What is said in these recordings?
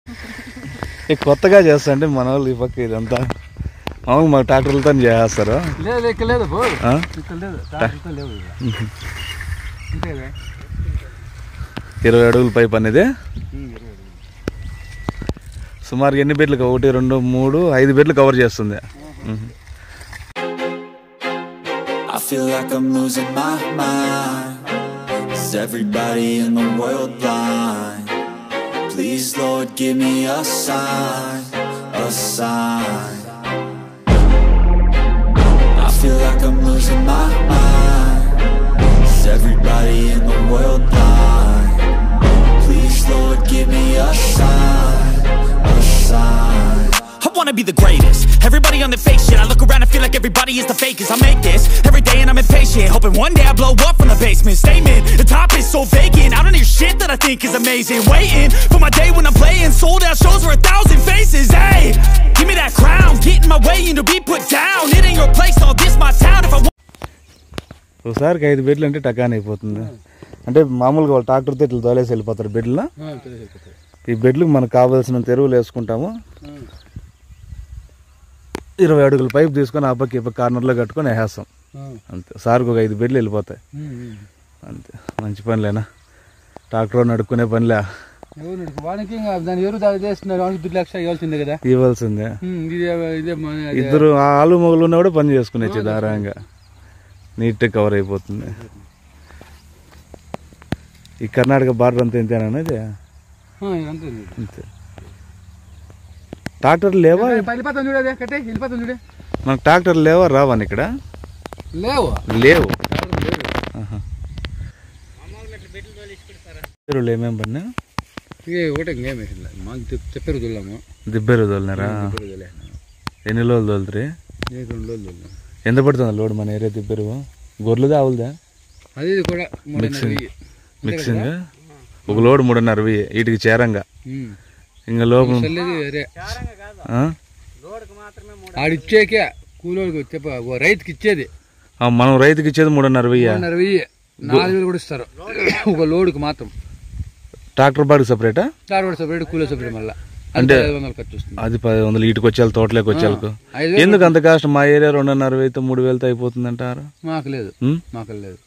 ఈ కొత్తగా చేస్తా అంటే మన వాళ్ళు ఈ పక్క ఇదంతా మామూలు మా ట్రాక్టర్లతో చేస్తారు లేదు ఇక్కడ లేదు బో ఆ? ఇక్కడ లేదు ట్రాక్టర్తో లేవు ఇక. అంతే కదా ఇరవై అడుగుల పైప్ అనేది ఉమ్, ఇరవై అడుగులు. సుమారు ఎన్ని బెడ్లు ఒకటి రెండు మూడు ఐదు బెడ్లు కవర్ చేస్తుంది మ్మ్. I feel like I'm losing my mind. Is everybody in the world blind? Please, Lord, give me a sign, a sign. I feel like I'm losing my mind. Is everybody in the world blind? Please, Lord, give me a sign, a sign. I wanna be the greatest. Everybody on the fake shit. I look around and feel like everybody is the fakest. I make this every day and I'm impatient. Hoping one day I blow up from the basement. Statement, the top is so vacant. I don't hear shit that I think is amazing. Waiting for my day when I'm playing. Sold out shows for a thousand faces. Hey, give me that crown. Get in my way and to be put down. It ain't your place, all this my town. If I want ఒకసారికి ఐదు బెడ్లు అంటే టకాన్ అయిపోతుంది అంటే మామూలుగా వాళ్ళు ట్రాక్టర్తో ఇట్లా తోలేసి వెళ్ళిపోతారు బెడ్లో ఆ, తెలిసి వెళ్ళిపోతాయి. ఈ బెడ్లకు మనకు కావాల్సిన తెరువులు వేసుకుంటాము ఆ, ఇరవై అడుగుల పైప్ తీసుకొని ఆ పక్క ఈ పక్క కార్నర్లో కట్టుకొని వేసేస్తాం ఆ. అంతే సార్కి ఒక ఐదు బెడ్లు వెళ్ళిపోతాయి ఉమ్, ఉమ్. అంతే మంచి పనిలేనా ట్రాక్టర్ నడుక్కునే పనిలే ఎవరు నడుపు? వానికి ఇంకా దాని ఎవరు దాడి చేస్తున్నారు వానికి దుడ్డు లక్ష ఇవ్వాల్సిందే కదా ఇవ్వాల్సిందే ఉమ్, ఇదే ఇదే మన అదే. ఇద్దరు ఆలు మొగలు ఉన్నా కూడా పని చేసుకునేచ్చు ధారాళంగా నీట్గా కవర్ అయిపోతుంది ఈ కర్ణాటక బార్డర్ అంతా ఇంతేనా ఇది ఆ, అంతే ఉంది. అంతే ట్రాక్టర్ లేవా వెళ్ళిపోతాం చూడదే కట్టే వెళ్ళిపోతాం చూడే మనకు ట్రాక్టర్ లేవా రావని ఇక్కడ లేవు లేవు ఆహా. చెరువులు ఏమేం పడినా ఇక ఒకటే ఇంకేం వేసింది మాకు చెప్- చెప్పారు చూడలేము దిబ్బేరు తోలినారా చెప్పారు చూడలే ఎన్ని రోజులు తోలుతారు నేను రెండు రోజులు చూడలేము ఎంత పడుతుంది లోడ్ మన ఏరియా దిబ్బేరు గొర్రెలదా ఆవులదా అది ఇది కూడా మూడున్నర మిక్సింగ్ వెయ్యి. మిక్సింగ్ ఒక లోడ్ మూడున్నర వెయ్యి వీటికి చేరంగా ఉమ్. ఇంకా లోపల చల్లేది వేరే ఆ? ఆడిచ్చేకే కూలోడికి చెప్ప ఓ రైతుకి ఇచ్చేది ఆ, మనం రైతుకి ఇచ్చేది మూడున్నర వెయ్యి మూడున్నర వెయ్యి నాలుగు వేలు కూడా ఇస్తారు ఒక లోడుకి మాత్రం ట్రాక్టర్ బాడికి సపరేటా దాని కూడా సపరేట్ కూలో సపరేట్ మళ్ళీ అంటే- అంటే ఐదు వందలు ఖర్చు వస్తుంది అది పది వందలు ఇటుకు వచ్చేది తోటలోకి వచ్చేలకు ఐదు వేలు ఎందుకు అంత కాస్ట్ మా ఏరియా రెండున్నర వెయ్యితో మూడు వేలతో అయిపోతుంది అంటారు మాకు లేదు మాకు లేదు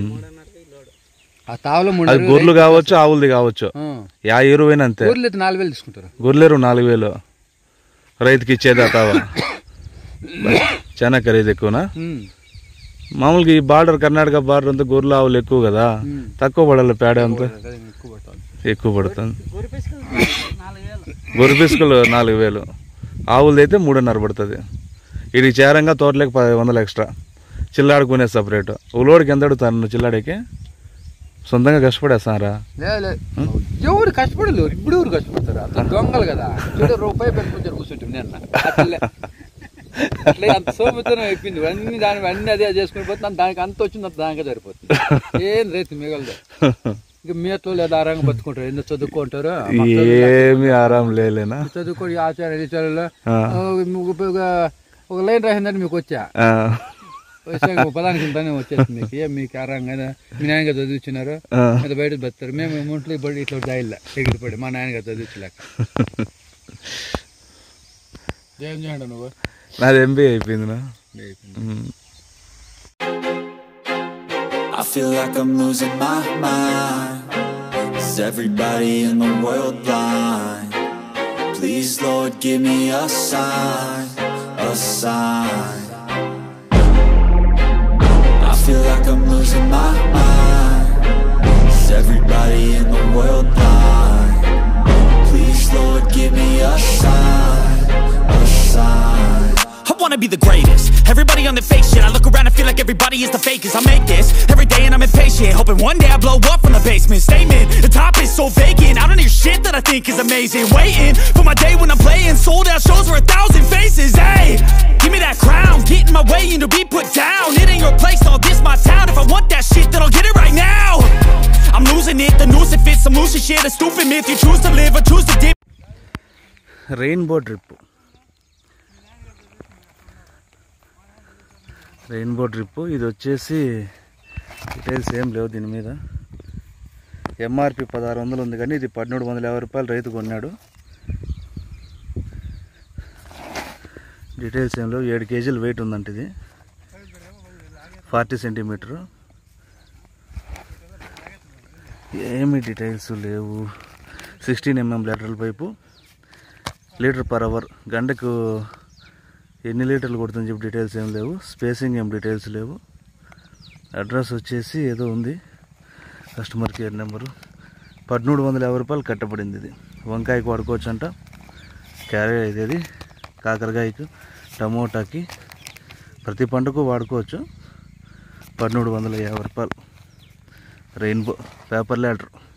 ఆ తావలో మూడు అది గొర్రెలు కావచ్చు ఆవులది కావచ్చు యా ఎరువైనా అంతే ఊర్లో అయితే నాలుగు వేలు తీసుకుంటారు గొర్రెలు నాలుగు వేలు రైతుకి ఇచ్చేది ఆ తావా చాలా ఖరీదు ఎక్కువనా ఉమ్. మామూలుగా ఈ బార్డర్ కర్ణాటక బార్డర్ అంతా గొర్రెలు ఆవులు ఎక్కువ కదా తక్కువ పడాలి పేడ అంతా అదే ఎక్కువ పడుతుంది ఎక్కువ పడుతుంది గొర్రె పిసుకలు నాలుగు వేలు ఆవులది అయితే మూడున్నర పడుతుంది ఇది చేరంగా తోటలోకి పది వందలు ఎక్స్ట్రా చిల్లాడుకునే సపరేట్ ఉలోడికి ఎంత అడుగుతారు నువ్వు చిల్లాడికి సొంతంగా కష్టపడేస్తారా లేదు లేదు ఎవరు కష్టపడలేరు ఇప్పుడు ఎవరు కష్టపడతారు అంత దొంగలు కదా చూడు రూపాయి పెట్టుకుంటారు కూర్చుంటుంది నేను అట్లే అట్లే అంత సోమతనం అయిపోయింది అన్ని దాని అన్ని అదే చేసుకుని పోతే దానికి అంత వచ్చింది అంత దానికే సరిపోతుంది ఏం రైతు మిగలదు ఇక మీతో లేదా ఆరంగా బతుకుంటారు ఎందుకు చదువుకుంటారు ఏమి ఆరాం లేలేనా చదువుకోని ఆచార్య ఆచార్యులు ఆ. ఒక ఒక లైన్ రాసిందంటే మీకు వచ్చా ఆ, వచ్చాక ఒక పదానికి ఇంతనే వచ్చేసి మీకు ఏం మీకు ఆరంగా మీ నాన్నగారు చదివించినారు ఆ. అది బయట బతారు మేము ముంట్లో బడి ఇట్లా దాయిల్లా ఎగిరిపడి మా నాన్నగారు చదివించలేక ఏం చేయండి నువ్వు నాది ఎంబీఏ అయిపోయింది నా I feel like I'm losing my mind. Is everybody in the world blind? Please, Lord, give me a sign, a sign. I feel like I'm losing my mind. Is everybody in the world blind? Please, Lord, give me a sign, a sign. I wanna be the greatest. Everybody on the fake shit. I look around and feel like everybody is the fakest. I make this every day and I'm impatient. Hoping one day I blow up from the basement. Statement, the top is so vacant. I don't hear shit that I think is amazing. Waiting for my day when I'm playing. Sold out shows for a thousand faces. Hey, give me that crown. Get in my way and to be put down. It ain't your place, all this my town. If I want that shit, then I'll get it right now. I'm losing it, the noose it fits. Some loose shit, a stupid myth. You choose to live or choose to dip. Rainbow trip rainbow trip ఇది వచ్చేసి details ఏం లేవు దీని మీద MRP పదహారు వందలు ఉంది కానీ ఇది పదమూడు వందల యాభై రూపాయలు రైతు కొన్నాడు డీటెయిల్స్ ఏం లేవు ఏడు కేజీలు వెయిట్ ఉందంట ఇది ఫార్టీ సెంటీమీటరు ఏమి డీటెయిల్స్ లేవు సిక్స్టీన్ ఎంఎం లీటర్ల పైపు లీటర్ పర్ అవర్ గంటకు ఎన్ని లీటర్లు కొడుతుంది చెప్పి డీటెయిల్స్ ఏం లేవు స్పేసింగ్ ఏం డీటెయిల్స్ లేవు అడ్రస్ వచ్చేసి ఏదో ఉంది కస్టమర్ కేర్ నెంబరు పదమూడు వందల యాభై రూపాయలు కట్టబడింది ఇది వంకాయకి వాడుకోవచ్చు అంట క్యారెట్ ఇది కాకరకాయకు టమోటాకి ప్రతి పంటకు వాడుకోవచ్చు పదమూడు వందల యాభై రూపాయలు రెయిన్బో పేపర్ ల్యాడర్